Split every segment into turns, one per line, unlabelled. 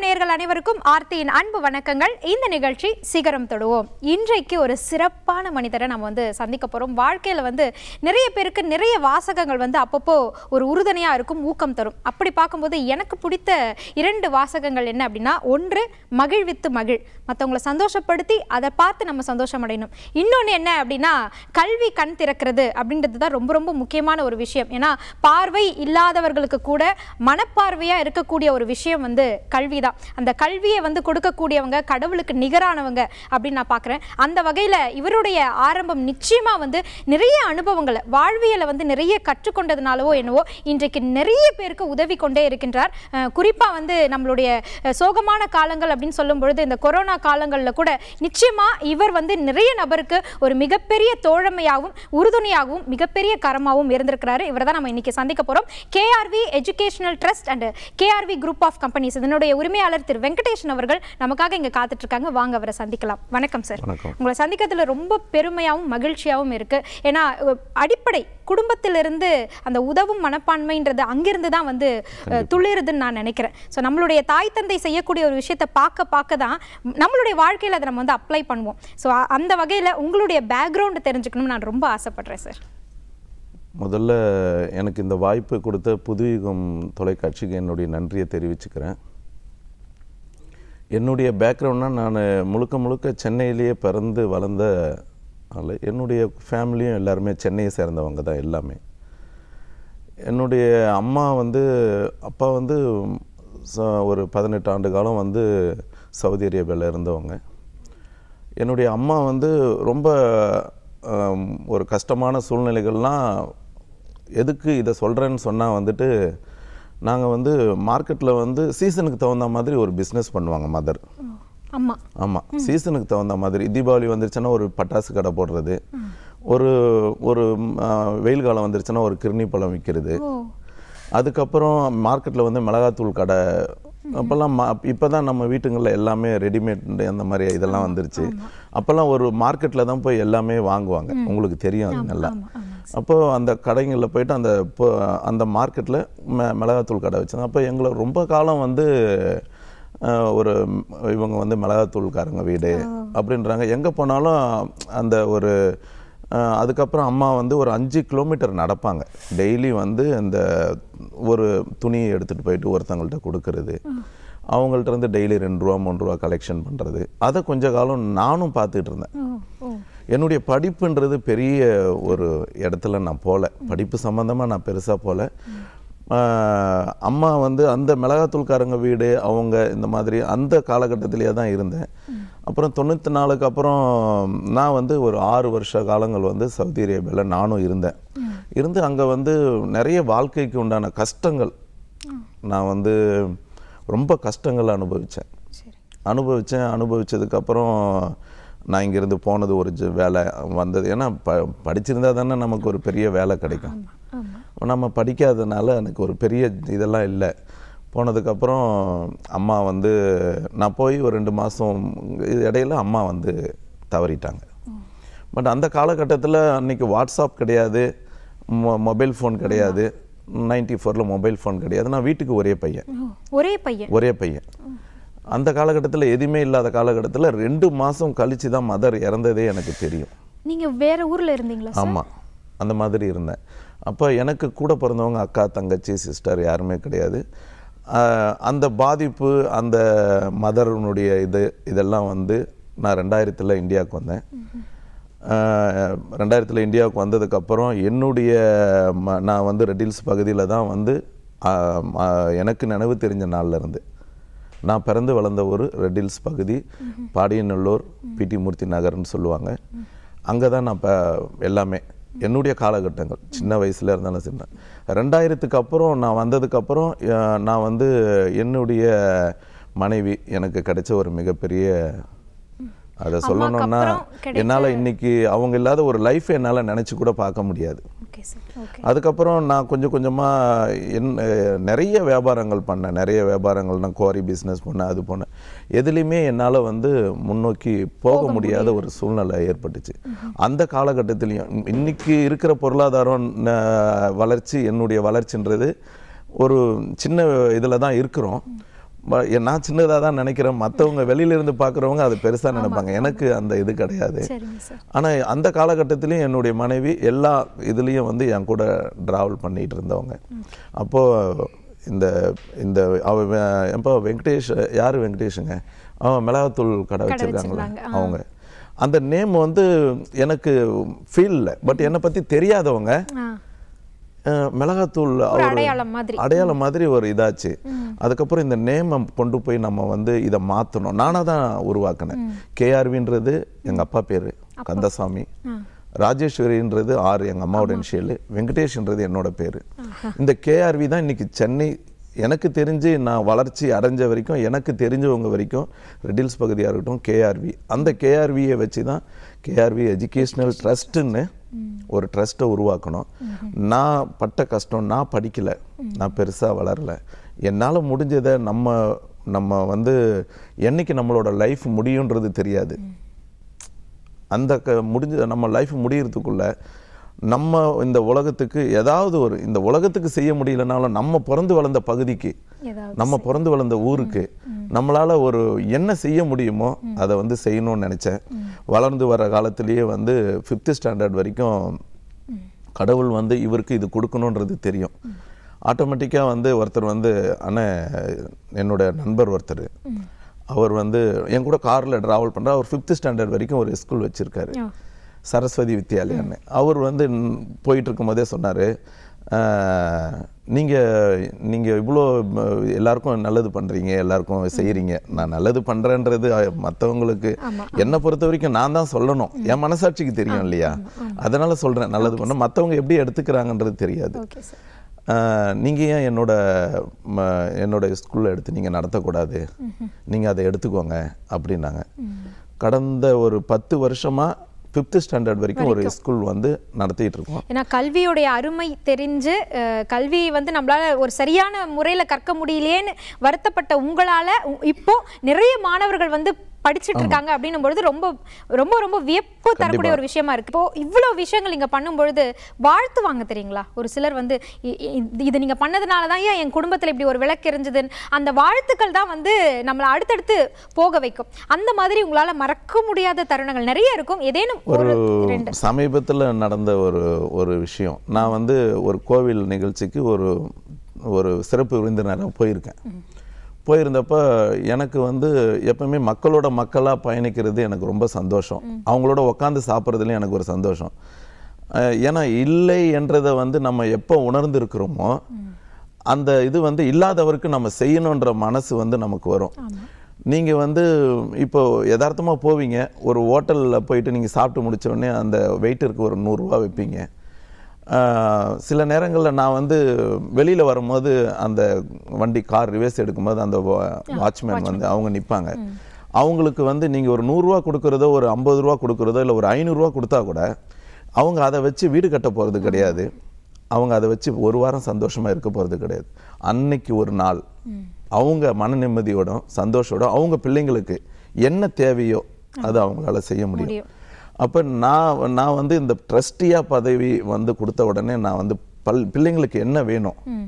நேயர்கள் அனைவருக்கும் ஆர்த்தியின் அன்பு வணக்கங்கள் இந்த நிகழ்ச்சி சிகரம் தொடுவோம் இன்றைக்கு ஒரு சிறப்பான மனிதரை நம்ம வந்து சந்திக்க போறோம் வாழ்க்கையில வந்து நிறைய பேருக்கு நிறைய வாசகங்கள் வந்து அப்பப்போ ஒரு உறுதுணையா இருக்கும் ஊக்கம் தரும் அப்படி பார்க்கும்போது எனக்கு பிடித்த இரண்டு வாசகங்கள் என்ன அப்படின்னா ஒன்று மகிழ்வித்து மகிழ் மற்றவங்களை சந்தோஷப்படுத்தி அதை பார்த்து நம்ம சந்தோஷம் அடையணும் இன்னொன்று என்ன அப்படின்னா கல்வி கண் திறக்கிறது அப்படின்றது தான் ரொம்ப ரொம்ப முக்கியமான ஒரு விஷயம் ஏன்னா பார்வை இல்லாதவர்களுக்கு கூட மனப்பார்வையா இருக்கக்கூடிய ஒரு விஷயம் வந்து கல்வி தான் அந்த கல்வியை வந்து கொடுக்கக்கூடியவங்க கடவுளுக்கு நிகரானவங்க அப்படின்னு நான் பார்க்குறேன் அந்த வகையில் இவருடைய ஆரம்பம் நிச்சயமா வந்து நிறைய அனுபவங்களை வாழ்வியலை வந்து நிறைய கற்றுக்கொண்டதுனாலவோ என்னவோ இன்றைக்கு நிறைய பேருக்கு உதவி கொண்டே இருக்கின்றார் அஹ் குறிப்பா வந்து நம்மளுடைய அஹ், சோகமான காலங்கள் அப்படின்னு சொல்லும் பொழுது இந்த கொரோனா காலங்களில் கூட நிச்சயமா இவர் வந்து நிறைய நபருக்கு ஒரு மிகப்பெரிய தோழமையாகவும் உறுதுணையாகவும் மிகப்பெரிய கரமாகவும் இருந்திருக்கிறாரு இவரை தான் நம்ம இன்னைக்கு சந்திக்க போறோம் KRV educational trust and KRV group of companies இதனுடைய உரிமையாளர் திரு வெங்கடேஷன் அவர்கள் நமக்காக இங்க காத்துட்டு இருக்காங்க வாங்க அவரை சந்திக்கலாம் வணக்கம் சார்
வணக்கம்.
உங்களை சந்திக்கிறதுல ரொம்ப பெருமையாகவும் மகிழ்ச்சியாகவும் இருக்கு ஏன்னா அஹ், அடிப்படை குடும்பத்திலிருந்து அந்த உதவும் மனப்பான்மைன்றது அங்கிருந்து தான் வந்து அஹ், துளிருதுன்னு நான் நினைக்கிறேன் ஸோ நம்மளுடைய தாய் தந்தை செய்யக்கூடிய ஒரு விஷயத்தை பார்க்க பார்க்க தான் நம்மளுடைய வாழ்க்கையில் அதை நம்ம வந்து அப்ளை பண்ணுவோம் ஸோ அந்த வகையில் உங்களுடைய பேக்ரவுண்டு தெரிஞ்சுக்கணும்னு நான் ரொம்ப ஆசைப்படுறேன் சார்
முதல்ல எனக்கு இந்த வாய்ப்பு கொடுத்த புதுயுகம் தொலைக்காட்சிக்கு என்னுடைய நன்றியை தெரிவிச்சுக்கிறேன் என்னுடைய பேக்ரவுண்ட்னா நான் முழுக்க முழுக்க சென்னையிலேயே பிறந்து வளர்ந்த ஆள் என்னுடைய ஃபேமிலியும் எல்லாருமே சென்னையை சேர்ந்தவங்க தான் எல்லாமே என்னுடைய அம்மா வந்து அப்பா வந்து ச- ஒரு பதினெட்டு ஆண்டு காலம் வந்து சவுதி அரேபியாவில் இருந்தவங்க என்னுடைய அம்மா வந்து ரொம்ப ஆம், ஒரு கஷ்டமான சூழ்நிலைகள்லாம் எதுக்கு இதை சொல்கிறேன்னு சொன்னால் வந்துட்டு நாங்கள் வந்து மார்க்கெட்டில் வந்து சீசனுக்கு தகுந்த மாதிரி ஒரு பிஸ்னஸ் பண்ணுவாங்க மதர்
அம்மா
ஆமாம் சீசனுக்கு தகுந்த மாதிரி தீபாவளி வந்துருச்சுன்னா ஒரு பட்டாசு கடை போடுறது ஒரு ஒரு ம், ஆ, வெயில் காலம் வந்துருச்சுன்னா ஒரு கிருணி பழம் விற்கிறது
ஓ
அதுக்கப்புறம் மார்க்கெட்டில் வந்து மிளகாத்தூள் கடை அப்போல்லாம் இப்போ தான் நம்ம வீட்டுங்களில் எல்லாமே ரெடிமேட் அந்த மாதிரி இதெல்லாம் வந்துருச்சு அப்போல்லாம் ஒரு மார்க்கெட்டில் தான் போய் எல்லாமே வாங்குவாங்க உங்களுக்கு தெரியும் அது நல்லா
ஆமா ஆமா
அப்போது அந்த கடைங்களில் போயிட்டு அந்த பொ- அந்த மார்க்கெட்டில் ம மிளகாத்தூள் கடை வச்சாங்க அப்போ எங்களை ரொம்ப காலம் வந்து அஹ், ஒரு ம், இவங்க வந்து மிளகாத்தூள்காரங்க வீடு அப்படின்றாங்க எங்கே போனாலும் அந்த ஒரு அஹ், அதுக்கப்புறம் அம்மா வந்து ஒரு அஞ்சு கிலோமீட்டர் நடப்பாங்க டெய்லி வந்து அந்த ஒரு துணியை எடுத்துகிட்டு போயிட்டு ஒருத்தங்கள்ட்ட கொடுக்கறது அவங்கள்ட்ட இருந்து டெய்லி ரெண்டு ரூபா மூணு ரூபா கலெக்ஷன் பண்ணுறது அதை கொஞ்ச காலம் நானும் பார்த்துட்டு இருந்தேன்
ஓ ஓ
என்னுடைய படிப்புன்றது பெரிய ஒரு இடத்துல நான் போகல படிப்பு சம்மந்தமாக நான் பெருசாக போகல ஆஹ் அம்மா வந்து அந்த மிளகாத்தூள்காரங்க வீடு அவங்க இந்த மாதிரி அந்த காலகட்டத்திலேயே தான் இருந்தேன் அப்புறம் தொண்ணூற்றி நாலுக்கு அப்புறம் நான் வந்து ஒரு ஆறு வருஷ காலங்கள் வந்து சவுதி அரேபியாவில் நானும் இருந்தேன் இருந்து அங்கே வந்து நிறைய வாழ்க்கைக்கு உண்டான கஷ்டங்கள் நான் வந்து ரொம்ப கஷ்டங்கள் அனுபவித்தேன்
சரி
அனுபவித்தேன் அனுபவிச்சதுக்கப்புறம் நான் இங்கேருந்து போனது ஒரு ஜ- வேலை வந்தது ஏன்னா ப படிச்சிருந்தா தானே நமக்கு ஒரு பெரிய வேலை கிடைக்கும்
ஆமா
நம்ம படிக்காதனால எனக்கு ஒரு பெரிய இதெல்லாம் இல்லை போனதுக்கப்புறம் அம்மா வந்து நான் போய் ஒரு ரெண்டு மாதம் இடையில அம்மா வந்து தவறிட்டாங்க பட் அந்த காலகட்டத்தில் அன்னைக்கு வாட்ஸ்அப் கிடையாது மொ மொபைல் ஃபோன் கிடையாது நைன்டி ஃபோரில் மொபைல் ஃபோன் கிடையாது நான் வீட்டுக்கு ஒரே பையன்
ஓ ஒரே பையன்
ஒரே பையன் அந்த காலகட்டத்தில் எதுவுமே இல்லாத காலகட்டத்தில் ரெண்டு மாதம் கழிச்சு தான் மதர் இறந்ததே எனக்கு தெரியும்
நீங்க வேற ஊர்ல இருந்தீங்களா சார்
ஆமாம் அந்த மாதிரி இருந்தேன் அப்போ எனக்கு கூட பிறந்தவங்க அக்கா தங்கச்சி சிஸ்டர் யாருமே கிடையாது ஆஹ் அந்த பாதிப்பு அந்த மதர்னுடைய இது இதெல்லாம் வந்து நான் ரெண்டாயிரத்தில் இந்தியாவுக்கு வந்தேன் ஆஹ் ரெண்டாயிரத்தில் இந்தியாவுக்கு வந்ததுக்கப்புறம் என்னுடைய ம நான் வந்து ரெட்டில்ஸ் பகுதியில் தான் வந்து ஆஹ் ம- எனக்கு நினைவு தெரிஞ்ச நாள்ல இருந்து நான் பிறந்து வளர்ந்த ஒரு ரெட்டில்ஸ் பகுதி பாடியநல்லூர் பிடி மூர்த்தி நகர்னு சொல்லுவாங்க அங்கே தான் நான் இப்போ எல்லாமே என்னுடைய காலகட்டங்கள் சின்ன வயசுல இருந்தாலும் சின்ன ரெண்டாயிரத்துக்கு அப்புறம் நான் வந்ததுக்கப்புறம் நான் வந்து என்னுடைய மனைவி எனக்கு கிடைச்ச ஒரு மிகப்பெரிய அதை சொல்லணும்னா
அப்புறம் கிடைச்ச-
என்னால் இன்னைக்கு அவங்க இல்லாத ஒரு லைஃப் என்னால் நினச்சி கூட பார்க்க முடியாது
ஓகே சார் ஓகே
அதுக்கப்புறம் நான் கொஞ்சம் கொஞ்சமாக என் அஹ், நிறைய வியாபாரங்கள் பண்ணேன் நிறைய வியாபாரங்கள் நான் குவாரி பிஸ்னஸ் பண்ணேன் அது பண்ணேன் எதுலேயுமே என்னால் வந்து முன்னோக்கி போக முடியாத ஒரு சூழ்நிலை ஏற்பட்டுச்சு அந்த காலகட்டத்திலையும் இன்னைக்கு இருக்கிற பொருளாதாரம் ந- வளர்ச்சி என்னுடைய வளர்ச்சின்றது ஒரு சின்ன இதில் தான் இருக்கிறோம் ப- எ- நான் சின்னதாக தான் நினைக்கிறேன் மற்றவங்க வெளியில இருந்து பார்க்குறவங்க அது பெருசாக நினைப்பாங்க எனக்கு அந்த இது கிடையாது
சரிங்க சார்
ஆனால் அந்த காலகட்டத்திலையும் என்னுடைய மனைவி எல்லா இதுலேயும் வந்து என் கூட ட்ராவல் பண்ணிட்டு இருந்தவங்க அப்போது இந்த இந்த அவ வெ- எப்போ வெங்கடேஷ் யார் வெங்கடேஷுங்க அவன் மிளகாத்தூள் கடை வச்சிருக்காங்களே
வச்சிருந்தாங்க,
அவங்க அந்த நேம் வந்து எனக்கு ஃபீல் இல்லை பட் என்னை பற்றி தெரியாதவங்க
ஆ
அஹ், மிளகாத்தூள்
ஒரு
அவர்
அடையாளம் மாதிரி
அடையாளம் மாதிரி ஒரு இதாச்சு அதுக்கப்புறம் இந்த நேமை கொண்டு போய் நம்ம வந்து இதை மாற்றணும் நானாக தான் உருவாக்கினேன் கேஆர்வின்றது எங்கள் அப்பா பேர் கந்தசாமி ராஜேஸ்வரின்றது ஆறு எங்கள் அம்மாவோட இனிஷியல் வெங்கடேஷ்ன்றது என்னோட பேர் இந்த கேஆர்வி தான் இன்னைக்கு சென்னை எனக்கு தெரிஞ்சு நான் வளர்ச்சி அடைஞ்ச வரைக்கும் எனக்கு தெரிஞ்சவங்க வரைக்கும் ரெட்டில்ஸ் பகுதியாக இருக்கட்டும் கேஆர்வி அந்த கேஆர்வியை வச்சு தான் கேஆர்வி எஜுகேஷ்னல் ட்ரஸ்ட்டுன்னு ஒரு ட்ரஸ்ட்டை உருவாக்கணும் நான் பட்ட கஷ்டம் நான் படிக்கலை நான் பெருசாக வளரல என்னால் முடிஞ்சதை நம்ம நம்ம வந்து என்னைக்கு நம்மளோட லைஃப் முடியுன்றது தெரியாது அந்த க முடிஞ்ச நம்ம லைஃப் முடியறதுக்குள்ள நம்ம இந்த உலகத்துக்கு ஏதாவது ஒரு இந்த உலகத்துக்கு செய்ய முடியலனாலும் நம்ம பிறந்து வளர்ந்த பகுதிக்கு
ஏதாவது
நம்ம பிறந்து வளர்ந்த ஊருக்கு நம்மளால ஒரு என்ன செய்ய முடியுமோ அதை வந்து செய்யணும்னு நினைச்சேன் வளர்ந்து வர காலத்திலேயே வந்து ஃபிஃப்த் ஸ்டாண்டர்ட் வரைக்கும் கடவுள் வந்து இவருக்கு இது கொடுக்கணுன்றது தெரியும் ஆட்டோமேட்டிக்காக வந்து ஒருத்தர் வந்து அண்ணன் என்னோட நண்பர் ஒருத்தர் அவர் வந்து என் கூட காரில் ட்ராவல் பண்ணுற அவர் ஃபிஃப்த் ஸ்டாண்டர்ட் வரைக்கும் ஒரு ஸ்கூல் வச்சுருக்காரு
ஆ.
சரஸ்வதி வித்யாலயான்னு அவர் வந்து ந- போயிட்டு இருக்கும்போதே சொன்னார் நீங்கள் நீங்கள் இவ்வளோ ம, எல்லாருக்கும் நல்லது பண்ணுறீங்க எல்லாருக்கும் செய்கிறீங்க நான் நல்லது பண்ணுறேன்றது மற்றவங்களுக்கு
ஆமா.
என்னை பொறுத்த வரைக்கும் நான் தான் சொல்லணும் என் மனசாட்சிக்கு தெரியும் இல்லையா அதனால சொல்கிறேன் நல்லது பண்ண மற்றவங்க எப்படி எடுத்துக்கிறாங்கன்றது தெரியாது
ஓகே சார்
நீங்கள் ஏன் என்னோட ம, என்னோட ஸ்கூலில் எடுத்து நீங்கள் நடத்தக்கூடாது நீங்கள் அதை எடுத்துக்கோங்க அப்படின்னாங்க கடந்த ஒரு பத்து வருஷமாக ஃபிஃப்த் ஸ்டாண்டர்ட் வரைக்கும் ஒரு ஸ்கூல் வந்து நடத்திட்டு இருக்கோம்
ஏன்னா கல்வியோடைய அருமை தெரிஞ்சு அஹ், கல்வியை வந்து நம்மளால ஒரு சரியான முறையில் கற்க முடியலையேன்னு வருத்தப்பட்ட உங்களால உ- இப்போ நிறைய மாணவர்கள் வந்து படிச்சிட்டு இருக்காங்க அப்படின்னும் பொழுது ரொம்ப ரொம்ப ரொம்ப வியப்பு தரக்கூடிய ஒரு விஷயமா இருக்கு இப்போ இவ்வளவு விஷயங்கள் நீங்க பண்ணும் பொழுது வாழ்த்து வாங்க தெரியுங்களா ஒரு சிலர் வந்து இ- இ- இது நீங்க பண்ணதுனால தான் ஏன் என் குடும்பத்துல இப்படி ஒரு விளக்கு எரிஞ்சதுன்னு அந்த வாழ்த்துக்கள் தான் வந்து நம்மளை அடுத்தடுத்து போக வைக்கும் அந்த மாதிரி உங்களால மறக்க முடியாத தருணங்கள் நிறைய இருக்கும் ஏதேனும் ஒரு ரெண்டு
சமீபத்தில் நடந்த ஒரு ஒரு விஷயம் நான் வந்து ஒரு கோவில் நிகழ்ச்சிக்கு ஒரு ஒரு சிறப்பு விருந்தினராக போயிருக்கேன் போயிருந்தப்ப எனக்கு வந்து எப்பவுமே மக்களோட மக்களாக பயணிக்கிறது எனக்கு ரொம்ப சந்தோஷம் அவங்களோட உட்காந்து சாப்பிட்றதுலையும் எனக்கு ஒரு சந்தோஷம் அஹ் ஏன்னா இல்லை என்றதை வந்து நம்ம எப்போ உணர்ந்திருக்கிறோமோ அந்த இது வந்து இல்லாதவருக்கு நம்ம செய்யணுன்ற மனசு வந்து நமக்கு வரும் நீங்கள் வந்து இப்போ யதார்த்தமா போவீங்க ஒரு ஹோட்டலில் போயிட்டு நீங்கள் சாப்பிட்டு முடிச்ச உடனே அந்த வெயிட்டருக்கு ஒரு நூறுரூவா வைப்பீங்க ஆஹ் சில நேரங்களில் நான் வந்து வெளியில் வரும்போது அந்த வண்டி கார் ரிவர்ஸ் எடுக்கும்போது அந்த வாட்ச்மேன் வந்து அவங்க நிற்பாங்க அவங்களுக்கு வந்து நீங்கள் ஒரு நூறுரூவா கொடுக்குறதோ ஒரு ஐம்பது ரூபா கொடுக்குறதோ இல்லை ஒரு ஐநூறுரூவா கொடுத்தா கூட அவங்க அதை வச்சு வீடு கட்ட போகிறது கிடையாது அவங்க அதை வச்சு ஒரு வாரம் சந்தோஷமா இருக்க போகிறது கிடையாது அன்னைக்கு ஒரு நாள் அவங்க மன நிம்மதியோடும் சந்தோஷோட அவங்க பிள்ளைங்களுக்கு என்ன தேவையோ அது அவங்களால செய்ய முடியும்
முடியும்.
அப்போ நான் நான் வந்து இந்த ட்ரஸ்டியாக பதவி வந்து கொடுத்த உடனே நான் வந்து பல் பிள்ளைங்களுக்கு என்ன வேணும்
ம்.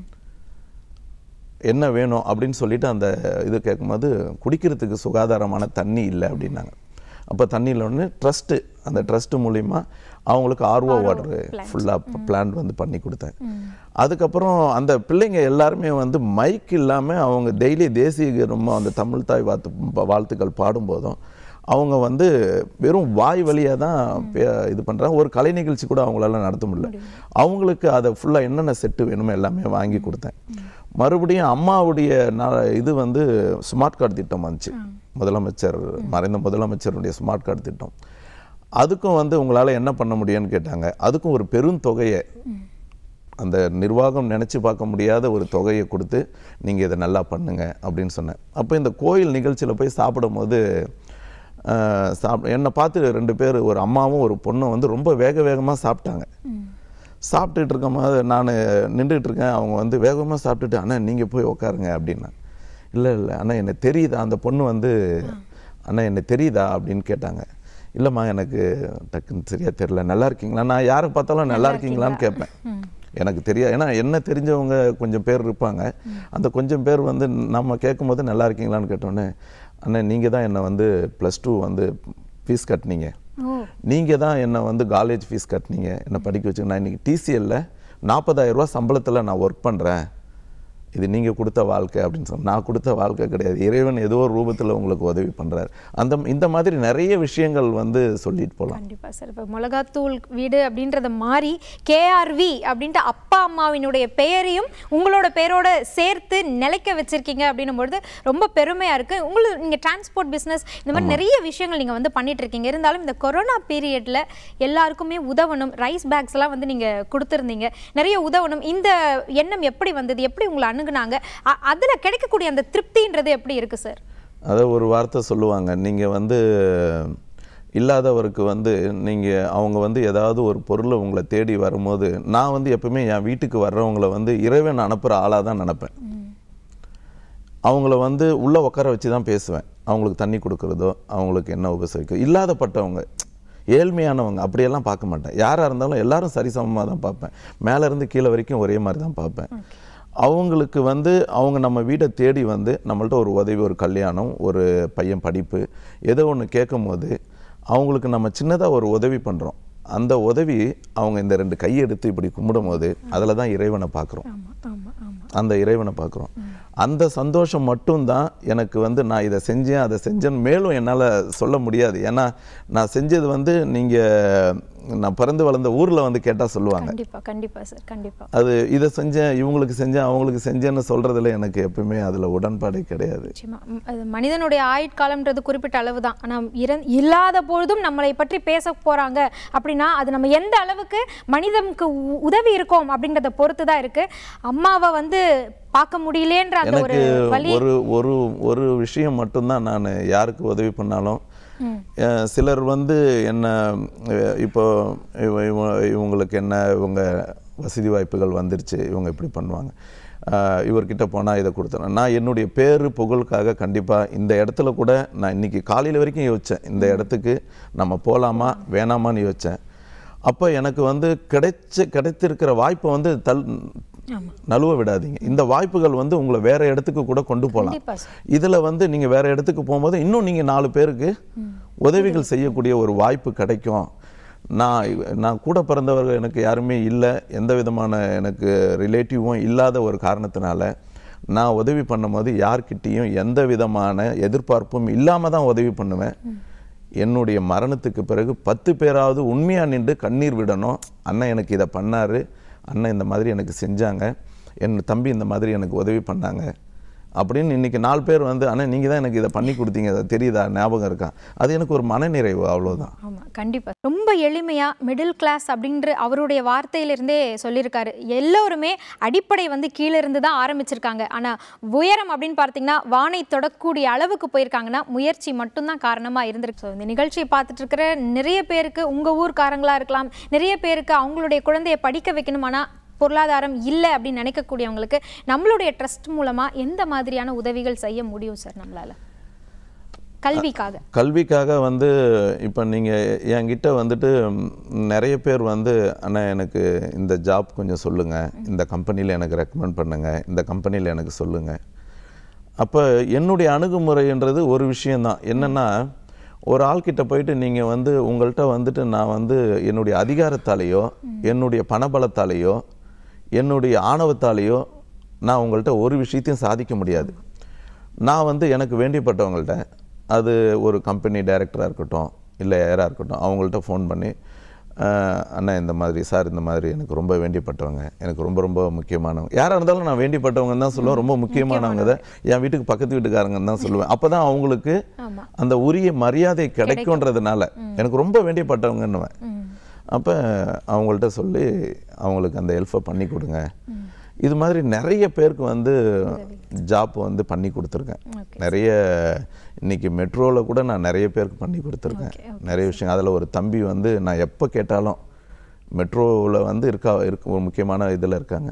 என்ன வேணும் அப்படின்னு சொல்லிட்டு அந்த இது கேட்கும்போது குடிக்கிறதுக்கு சுகாதாரமான தண்ணி இல்லை அப்படின்னாங்க அப்போ தண்ணி இல்லைன்னு ட்ரஸ்ட்டு அந்த ட்ரஸ்ட் மூலிமா அவங்களுக்கு ஆர்ஓ வாட்டர் ஃபுல்லாக பிளான் வந்து பண்ணி கொடுத்தேன் அதுக்கப்புறம் அந்த பிள்ளைங்க எல்லாருமே வந்து மைக் இல்லாமல் அவங்க டெய்லி தேசிய கீதம் அந்த தமிழ் தாய் வாழ்த்து வாழ்த்துக்கள் பாடும்போதும் அவங்க வந்து வெறும் வாய் வழியாக தான் பே- இது பண்ணுறாங்க ஒரு கலை நிகழ்ச்சி கூட அவங்களால நடத்த முடியல அவங்களுக்கு அதை ஃபுல்லாக என்னென்ன செட்டு வேணுமோ எல்லாமே வாங்கி கொடுத்தேன் மறுபடியும் அம்மாவுடைய ந- இது வந்து ஸ்மார்ட் கார்டு திட்டம் வந்துச்சு முதலமைச்சர் மறைந்த முதலமைச்சருடைய ஸ்மார்ட் கார்டு திட்டம் அதுக்கும் வந்து உங்களால் என்ன பண்ண முடியும்னு கேட்டாங்க அதுக்கும் ஒரு பெருந்தொகையை அந்த நிர்வாகம் நினச்சி பார்க்க முடியாத ஒரு தொகையை கொடுத்து நீங்கள் இதை நல்லா பண்ணுங்க அப்படின்னு சொன்னேன் அப்போ இந்த கோயில் நிகழ்ச்சியில் போய் சாப்பிடும்போது ஆஹ், சாப் என்னை பார்த்து ரெண்டு பேர் ஒரு அம்மாவும் ஒரு பொண்ணும் வந்து ரொம்ப வேக வேகமாக சாப்பிட்டாங்க சாப்பிட்டுட்டு இருக்கும்போது நான் நின்றுட்டு இருக்கேன் அவங்க வந்து வேகமாக சாப்பிட்டுட்டு அண்ணா நீங்கள் போய் உட்காருங்க அப்படின்னா இல்லை இல்லை அண்ணா என்ன தெரியுதா அந்த பொண்ணு வந்து அண்ணா என்ன தெரியுதா அப்படின்னு கேட்டாங்க இல்லைம்மா எனக்கு டக்குன்னு சரியா தெரியல நல்லா இருக்கீங்களா நான் யாரை பார்த்தாலும் நல்லா இருக்கீங்களான்னு கேட்பேன் எனக்கு தெரியாது ஏன்னா என்ன தெரிஞ்சவங்க கொஞ்சம் பேர் இருப்பாங்க அந்த கொஞ்சம் பேர் வந்து நம்ம கேட்கும்போது நல்லா இருக்கீங்களான்னு கேட்டோன்னே அண்ணன் நீங்கள் தான் என்னை வந்து ப்ளஸ் டூ வந்து ஃபீஸ் கட்டினீங்க
ஓ
நீங்கள் தான் என்னை வந்து காலேஜ் ஃபீஸ் கட்டினீங்க என்னை படிக்க வச்சு நான் இன்றைக்கி டிசிஎல்ல நாற்பதாயிரம் ரூபாய் சம்பளத்தில் நான் ஒர்க் பண்ணுறேன் இது நீங்கள் கொடுத்த வாழ்க்கை அப்படின்னு சொன்ன நான் கொடுத்த வாழ்க்கை கிடையாது இறைவன் ஏதோ ஒரு ரூபத்தில் உங்களுக்கு உதவி பண்ணுறாரு அந்த இந்த மாதிரி நிறைய விஷயங்கள் வந்து சொல்லிட்டு போகலாம்
கண்டிப்பா சார் இப்போ மிளகாத்தூள் வீடு அப்படின்றத மாறி கேஆர்வி அப்படின்ட்டு அப்பா அம்மாவினுடைய பெயரையும் உங்களோட பேரோட சேர்த்து நிலைக்க வச்சிருக்கீங்க அப்படின்னும் பொழுது ரொம்ப பெருமையா இருக்கு உங்களுக்கு நீங்க டிரான்ஸ்போர்ட் பிசினஸ் இந்த மாதிரி நிறைய விஷயங்கள் நீங்க வந்து பண்ணிட்டு இருக்கீங்க இருந்தாலும் இந்த கொரோனா பீரியட்ல எல்லாருக்குமே உதவணும் ரைஸ் பேக்ஸ் எல்லாம் வந்து நீங்க கொடுத்துருந்தீங்க நிறைய உதவணும் இந்த எண்ணம் எப்படி வந்தது எப்படி உங்களை அணுகுனாங்க அ- அதுல கிடைக்கக்கூடிய அந்த திருப்தின்றது எப்படி இருக்கு சார்
அதை ஒரு வார்த்தை சொல்லுவாங்க நீங்கள் வந்து இல்லாதவருக்கு வந்து நீங்கள் அவங்க வந்து ஏதாவது ஒரு பொருளை உங்களை தேடி வரும்போது நான் வந்து எப்பவுமே என் வீட்டுக்கு வர்றவங்கள வந்து இறைவன் அனுப்புகிற ஆளாக தான் நினப்பேன் அவங்கள வந்து உள்ளே உட்கார வச்சு தான் பேசுவேன் அவங்களுக்கு தண்ணி கொடுக்குறதோ அவங்களுக்கு என்ன உபசரிக்கிறதோ இல்லாதப்பட்டவங்க ஏழ்மையானவங்க அப்படியெல்லாம் பார்க்க மாட்டேன் யாராக இருந்தாலும் எல்லாரும் சரிசமமாக தான் பார்ப்பேன் மேலே இருந்து கீழே வரைக்கும் ஒரே மாதிரி தான் பார்ப்பேன் அவங்களுக்கு வந்து அவங்க நம்ம வீடை தேடி வந்து நம்மள்ட்ட ஒரு உதவி ஒரு கல்யாணம் ஒரு பையன் படிப்பு ஏதோ ஒன்று கேட்கும்போது அவங்களுக்கு நம்ம சின்னதாக ஒரு உதவி பண்ணுறோம் அந்த உதவி அவங்க இந்த ரெண்டு கையெடுத்து இப்படி கும்பிடும்போது அதில் தான் இறைவனை பார்க்குறோம்
ஆமா ஆமா ஆமா
அந்த இறைவனை பார்க்குறோம் அந்த சந்தோஷம் மட்டும்தான் எனக்கு வந்து நான் இதை செஞ்சேன் அதை செஞ்சேன்னு மேலும் என்னால் சொல்ல முடியாது ஏன்னா நான் செஞ்சது வந்து நீங்கள் நான் பிறந்து வளர்ந்த ஊரில் வந்து கேட்டால் சொல்லுவாங்க
கண்டிப்பா கண்டிப்பா சார் கண்டிப்பா
அது இதை செஞ்சேன் இவங்களுக்கு செஞ்சேன் அவங்களுக்கு செஞ்சேன்னு சொல்கிறதுல எனக்கு எப்பவுமே அதில் உடன்பாடே கிடையாது
நிச்சயமா ம், அது மனிதனுடைய ஆயுட்காலம்ன்றது குறிப்பிட்ட அளவு தான் ஆனால் இறந் இல்லாத பொழுதும் நம்மளை பற்றி பேச போறாங்க அப்படின்னா அது நம்ம எந்த அளவுக்கு மனிதனுக்கு உ- உதவி இருக்கோம் அப்படின்றத பொறுத்து தான் இருக்கு அம்மாவை வந்து பார்க்க முடியலேன்ற அந்த ஒரு
எனக்கு
வலி
ஒரு ஒரு ஒரு விஷயம் மட்டும்தான் நான் யாருக்கு உதவி பண்ணாலும் அஹ், சிலர் வந்து என்ன அஹ், இப்போ இவ- இவ- இவங்களுக்கு என்ன இவங்க வசதி வாய்ப்புகள் வந்துருச்சு இவங்க இப்படி பண்ணுவாங்க அஹ், இவர்கிட்ட போனால் இதை கொடுத்துறேன் நான் என்னுடைய பேரு புகழுக்காக கண்டிப்பாக இந்த இடத்துல கூட நான் இன்னைக்கு காலையில் வரைக்கும் யோசித்தேன் இந்த இடத்துக்கு நம்ம போகலாமா வேணாமான்னு யோசித்தேன் அப்போ எனக்கு வந்து கிடைச்ச கிடைத்திருக்கிற வாய்ப்பை வந்து தல்
ஆமா
நழுவ விடாதீங்க இந்த வாய்ப்புகள் வந்து உங்களை வேற இடத்துக்கு கூட கொண்டு போகலாம்
கண்டிப்பா சார்
இதுல வந்து நீங்க வேற இடத்துக்கு போகும்போது இன்னும் நீங்க நாலு பேருக்கு உதவிகள் செய்யக்கூடிய ஒரு வாய்ப்பு கிடைக்கும் நான் நான் கூட பிறந்தவர்கள் எனக்கு யாருமே இல்லை எந்த விதமான எனக்கு ரிலேட்டிவும் இல்லாத ஒரு காரணத்தினால நான் உதவி பண்ணும்போது யார்கிட்டேயும் எந்த விதமான எதிர்பார்ப்பும் இல்லாம தான் உதவி பண்ணுவேன் என்னுடைய மரணத்துக்கு பிறகு பத்து பேராவது உண்மையா நின்று கண்ணீர் விடணும் அண்ணன் எனக்கு இதை பண்ணாரு அண்ணன் இந்த மாதிரி எனக்கு செஞ்சாங்க என் தம்பி இந்த மாதிரி எனக்கு உதவி பண்ணாங்க அப்படின்னு இன்னைக்கு நாலு பேர் வந்து அண்ணன் நீங்கள் தான் எனக்கு இதை பண்ணி கொடுத்தீங்க அது தெரியுதா ஞாபகம் இருக்கா அது எனக்கு ஒரு மனநிறைவு அவ்வளவுதான்
ஆமா கண்டிப்பா ரொம்ப எளிமையா மிடில் கிளாஸ் அப்படின்ற அவருடைய வார்த்தையிலிருந்தே சொல்லியிருக்காரு எல்லோருமே அடிப்படை வந்து கீழே இருந்து தான் ஆரம்பிச்சிருக்காங்க ஆனா உயரம் அப்படின்னு பார்த்தீங்கன்னா வானை தொடக்கூடிய அளவுக்கு போயிருக்காங்கன்னா முயற்சி மட்டும்தான் காரணமா இருந்திருக்கு ஸோ இந்த நிகழ்ச்சியை பார்த்துட்டு இருக்கிற நிறைய பேருக்கு உங்க ஊர்க்காரங்களா இருக்கலாம் நிறைய பேருக்கு அவங்களுடைய குழந்தையை படிக்க வைக்கணும் ஆனா பொருளாதாரம் இல்லை அப்படின்னு நினைக்கக்கூடியவங்களுக்கு நம்மளுடைய ட்ரஸ்ட் மூலமா எந்த மாதிரியான உதவிகள் செய்ய முடியும் சார் நம்மளால கல்விக்காக
கல்விக்காக வந்து இப்போ நீங்கள் என்கிட்ட வந்துட்டு ம், நிறைய பேர் வந்து அண்ணா எனக்கு இந்த ஜாப் கொஞ்சம் சொல்லுங்கள் இந்த கம்பெனியில் எனக்கு ரெக்கமெண்ட் பண்ணுங்கள் இந்த கம்பெனியில் எனக்கு சொல்லுங்கள் அப்போ என்னுடைய அணுகுமுறைன்றது ஒரு விஷயந்தான் என்னென்னா ஒரு ஆள்கிட்ட போயிட்டு நீங்கள் வந்து உங்கள்கிட்ட வந்துட்டு நான் வந்து என்னுடைய அதிகாரத்தாலேயோ என்னுடைய பணபலத்தாலேயோ என்னுடைய ஆணவத்தாலேயோ நான் உங்கள்கிட்ட ஒரு விஷயத்தையும் சாதிக்க முடியாது நான் வந்து எனக்கு வேண்டியப்பட்டவங்கள்ட்ட அது ஒரு கம்பெனி டைரக்டராக இருக்கட்டும் இல்லை யாராக இருக்கட்டும் அவங்கள்ட்ட ஃபோன் பண்ணி "அஹ், அண்ணா இந்த மாதிரி சார் இந்த மாதிரி எனக்கு ரொம்ப வேண்டியப்பட்டவங்க எனக்கு ரொம்ப ரொம்ப முக்கியமானவங்க யாராக இருந்தாலும் நான் வேண்டியப்பட்டவங்க தான் சொல்லுவேன் ரொம்ப முக்கியமானவங்க தான் என் வீட்டுக்கு பக்கத்து வீட்டுக்காரங்கன்னு தான் சொல்லுவேன் அப்போ தான் அவங்களுக்கு
ஆமா
அந்த உரிய மரியாதை கிடைக்கும்ன்றதுனால எனக்கு ரொம்ப வேண்டியப்பட்டவங்கன்னுவேன்
ம்
அப்போ அவங்கள்ட்ட சொல்லி அவங்களுக்கு அந்த ஹெல்ப்பை பண்ணி கொடுங்க இது மாதிரி நிறைய பேருக்கு வந்து ஜாப் வந்து பண்ணி கொடுத்துருக்கேன் நிறைய இன்னைக்கு மெட்ரோவில் கூட நான் நிறைய பேருக்கு பண்ணி கொடுத்துருக்கேன்
Okay,
நிறைய விஷயம் அதில் ஒரு தம்பி வந்து நான் எப்போ கேட்டாலும் மெட்ரோவில் வந்து இருக்கா இருக்கு ஒரு முக்கியமான இதில் இருக்காங்க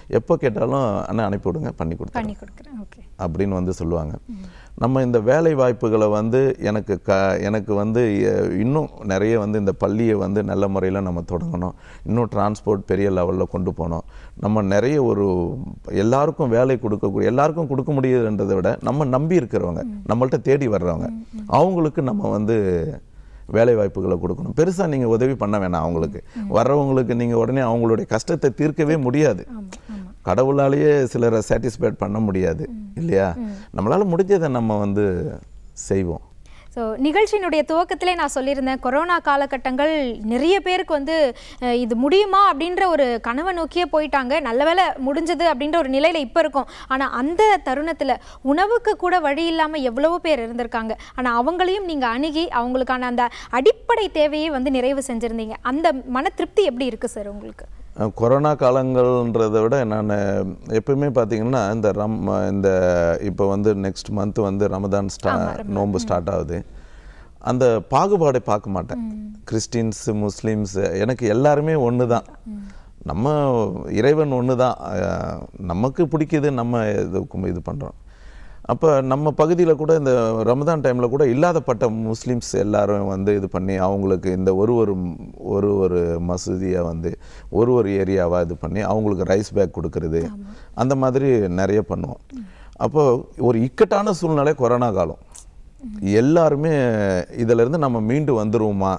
எப்போ கேட்டாலும் அண்ணா அனுப்பி விடுங்க பண்ணி கொடுத்தேன்
பண்ணி கொடுக்குறேன் ஓகே
அப்படின்னு வந்து சொல்லுவாங்க நம்ம இந்த வேலை வாய்ப்புகளை வந்து எனக்கு க எனக்கு வந்து எ- இன்னும் நிறைய வந்து இந்த பள்ளியை வந்து நல்ல முறையில் நம்ம தொடங்கணும் இன்னும் டிரான்ஸ்போர்ட் பெரிய லெவலில் கொண்டு போகணும் நம்ம நிறைய ஒரு எல்லாருக்கும் வேலை கொடுக்கக்கூடிய எல்லாருக்கும் கொடுக்க முடியுதுன்றதை விட நம்ம நம்பி இருக்கிறவங்க நம்மள்ட்ட தேடி வர்றவங்க அவங்களுக்கு நம்ம வந்து வேலை வாய்ப்புகளை கொடுக்கணும் பெருசாக நீங்கள் உதவி பண்ண வேணாம் அவங்களுக்கு வர்றவங்களுக்கு நீங்கள் உடனே அவங்களுடைய கஷ்டத்தை தீர்க்கவே முடியாது கடவுளாலேயே சிலரை சாட்டிஸ்ஃபைட் பண்ண முடியாது இல்லையா நம்மளால முடிஞ்சதை நம்ம வந்து செய்வோம்
ஸோ நிகழ்ச்சியினுடைய துவக்கத்திலே நான் சொல்லியிருந்தேன் கொரோனா காலகட்டங்கள் நிறைய பேருக்கு வந்து அஹ், இது முடியுமா அப்படின்ற ஒரு கனவை நோக்கியே போயிட்டாங்க நல்ல வேளை முடிஞ்சது அப்படின்ற ஒரு நிலையில் இப்போ இருக்கும் ஆனால் அந்த தருணத்தில் உணவுக்கு கூட வழி இல்லாமல் எவ்வளவோ பேர் இருந்திருக்காங்க ஆனால் அவங்களையும் நீங்கள் அணுகி அவங்களுக்கான அந்த அடிப்படை தேவையை வந்து நிறைவு செஞ்சுருந்தீங்க அந்த மன திருப்தி எப்படி இருக்குது சார் உங்களுக்கு
அஹ் கொரோனா காலங்கள்ன்றதை விட நான் எப்பவுமே பார்த்தீங்கன்னா இந்த ரம் இந்த இப்போ வந்து நெக்ஸ்ட் மந்த் வந்து ரமதான் ஸ்டா நோன்பு ஸ்டார்ட் ஆகுது அந்த பாகுபாடை பார்க்க மாட்டேன் கிறிஸ்டின்ஸ் முஸ்லீம்ஸ் எனக்கு எல்லாருமே ஒன்று தான் நம்ம இறைவன் ஒன்று தான் அஹ் நமக்கு பிடிக்குது நம்ம இது இது பண்ணுறோம் அப்போ நம்ம பகுதியில் கூட இந்த ரமதான் டைமில் கூட இல்லாதப்பட்ட முஸ்லீம்ஸ் எல்லாரும் வந்து இது பண்ணி அவங்களுக்கு இந்த ஒரு ஒரு ஒரு ஒரு மசூதியை வந்து ஒரு ஒரு ஏரியாவாக இது பண்ணி அவங்களுக்கு ரைஸ் பேக் கொடுக்கறது அந்த மாதிரி நிறைய பண்ணுவோம் அப்போ ஒரு இக்கட்டான சூழ்நிலை கொரோனா காலம் எல்லாருமே இதிலிருந்து நம்ம மீண்டு வந்துருவோமா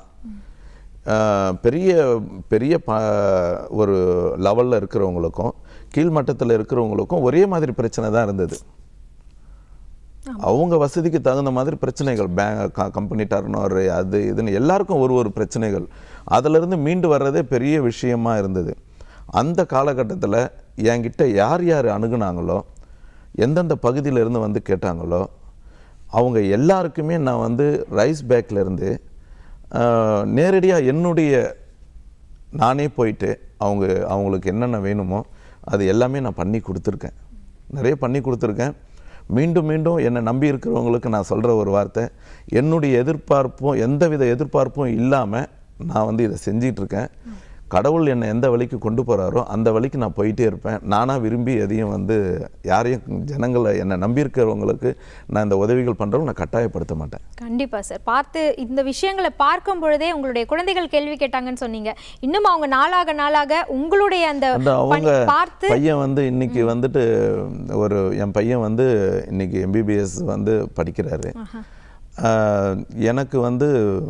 ஆஹ் பெரிய பெரிய ப ஒரு லெவலில் இருக்கிறவங்களுக்கும் கீழ்மட்டத்தில் இருக்கிறவங்களுக்கும் ஒரே மாதிரி பிரச்சனை தான் இருந்தது அவங்க வசதிக்கு தகுந்த மாதிரி பிரச்சனைகள் பேங்க் கம்பெனி டர்னர் அது இதுன்னு எல்லாருக்கும் ஒரு ஒரு பிரச்சனைகள் அதிலிருந்து மீண்டு வர்றதே பெரிய விஷயமா இருந்தது அந்த காலகட்டத்தில் என்கிட்ட யார் யார் அணுகுனாங்களோ எந்தெந்த பகுதியில இருந்து வந்து கேட்டாங்களோ அவங்க எல்லாருக்குமே நான் வந்து ரைஸ் பேக்ல இருந்து நேரடியாக என்னுடைய நானே போயிட்டு அவங்க அவங்களுக்கு என்னென்ன வேணுமோ அது எல்லாமே நான் பண்ணி கொடுத்துருக்கேன் நிறைய பண்ணி கொடுத்துருக்கேன் மீண்டும் மீண்டும் என்னை நம்பி இருக்கிறவங்களுக்கு நான் சொல்கிற ஒரு வார்த்தை என்னுடைய எதிர்பார்ப்பும் எந்தவித எதிர்பார்ப்பும் இல்லாமல் நான் வந்து இதை செஞ்சிட்டு இருக்கேன் கடவுள் என்னை எந்த வழிக்கு கொண்டு போகிறாரோ அந்த வழிக்கு நான் போயிட்டே இருப்பேன் நானாக விரும்பி எதையும் வந்து யாரையும் ஜனங்களை என்னை நம்பி இருக்கிறவங்களுக்கு நான் இந்த உதவிகள் பண்ணுறவங்க நான் கட்டாயப்படுத்த மாட்டேன்
கண்டிப்பா சார் பார்த்து இந்த விஷயங்களை பார்க்கும் பொழுதே உங்களுடைய குழந்தைகள் கேள்வி கேட்டாங்கன்னு சொன்னீங்க இன்னும் அவங்க நாளாக நாளாக உங்களுடைய அந்த
அந்த அவங்க
பணி பார்த்து
பையன் வந்து இன்னைக்கு வந்துட்டு ஒரு என் பையன் வந்து இன்னைக்கு எம்பிபிஎஸ் வந்து படிக்கிறாரு ஆஹ் எனக்கு வந்து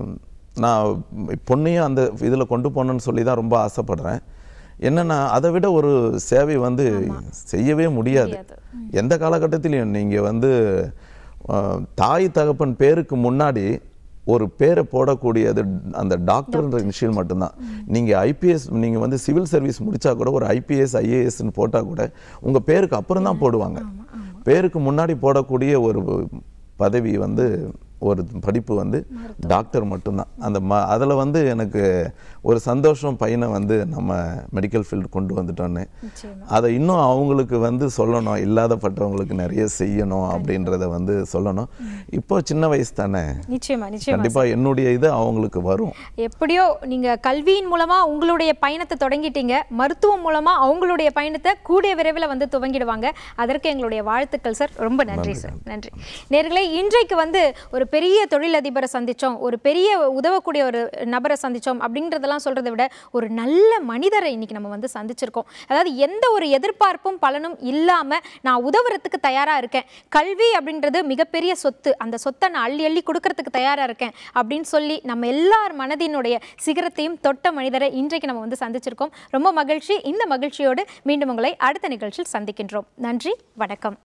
நான் பொண்ணையும் அந்த இதில் கொண்டு போகணுன்னு சொல்லி தான் ரொம்ப ஆசைப்படுறேன் என்னன்னா அதை விட ஒரு சேவை வந்து செய்யவே முடியாது எந்த காலகட்டத்திலையும் நீங்கள் வந்து ஆஹ், தாய் தகப்பன் பேருக்கு முன்னாடி ஒரு பேரை போடக்கூடியது அந்த டாக்டர்ன்ற இனிஷியல் மட்டும்தான் நீங்கள் ஐபிஎஸ் நீங்கள் வந்து சிவில் சர்வீஸ் முடிச்சா கூட ஒரு ஐபிஎஸ் ஐஏஎஸ்ன்னு போட்டால் கூட உங்கள் பேருக்கு அப்புறம் தான் போடுவாங்க பேருக்கு முன்னாடி போடக்கூடிய ஒரு பதவி வந்து ஒரு படிப்பு வந்து டாக்டர் மட்டும்தான் அந்த ம அதில் வந்து எனக்கு ஒரு சந்தோஷம் பையனை வந்து நம்ம மெடிக்கல் ஃபீல்டு கொண்டு வந்துட்டோன்னு
நிச்சயமா.
அதை இன்னும் அவங்களுக்கு வந்து சொல்லணும் இல்லாதப்பட்டவங்களுக்கு நிறைய செய்யணும் அப்படின்றத வந்து சொல்லணும் இப்போ சின்ன வயசு தானே
நிச்சயமா நிச்சயமா
கண்டிப்பா என்னுடைய இது அவங்களுக்கு வரும்
எப்படியோ நீங்க கல்வியின் மூலமா உங்களுடைய பயணத்தை தொடங்கிட்டீங்க மருத்துவம் மூலமா அவங்களுடைய பயணத்தை கூடிய விரைவில் வந்து துவங்கிடுவாங்க அதற்கு எங்களுடைய வாழ்த்துக்கள் சார் ரொம்ப நன்றி சார் நன்றி நேர்களே இன்றைக்கு வந்து ஒரு பெரிய தொழிலதிபரை சந்திச்சோம் ஒரு பெரிய உதவக்கூடிய ஒரு நபரை சந்திச்சோம் அப்படின்றதெல்லாம் சொல்றதை விட ஒரு நல்ல மனிதரை இன்னைக்கு நம்ம வந்து சந்திச்சிருக்கோம் அதாவது எந்த ஒரு எதிர்பார்ப்பும் பலனும் இல்லாம நான் உதவுறதுக்கு தயாரா இருக்கேன் கல்வி அப்படின்றது மிகப்பெரிய சொத்து அந்த சொத்தை நான் அள்ளி அள்ளி கொடுக்கறதுக்கு தயாரா இருக்கேன் அப்படின்னு சொல்லி நம்ம எல்லார் மனதினுடைய சிகரத்தையும் தொட்ட மனிதரை இன்றைக்கு நம்ம வந்து சந்திச்சிருக்கோம் ரொம்ப மகிழ்ச்சி இந்த மகிழ்ச்சியோடு மீண்டும் உங்களை அடுத்த நிகழ்ச்சியில் சந்திக்கின்றோம் நன்றி வணக்கம்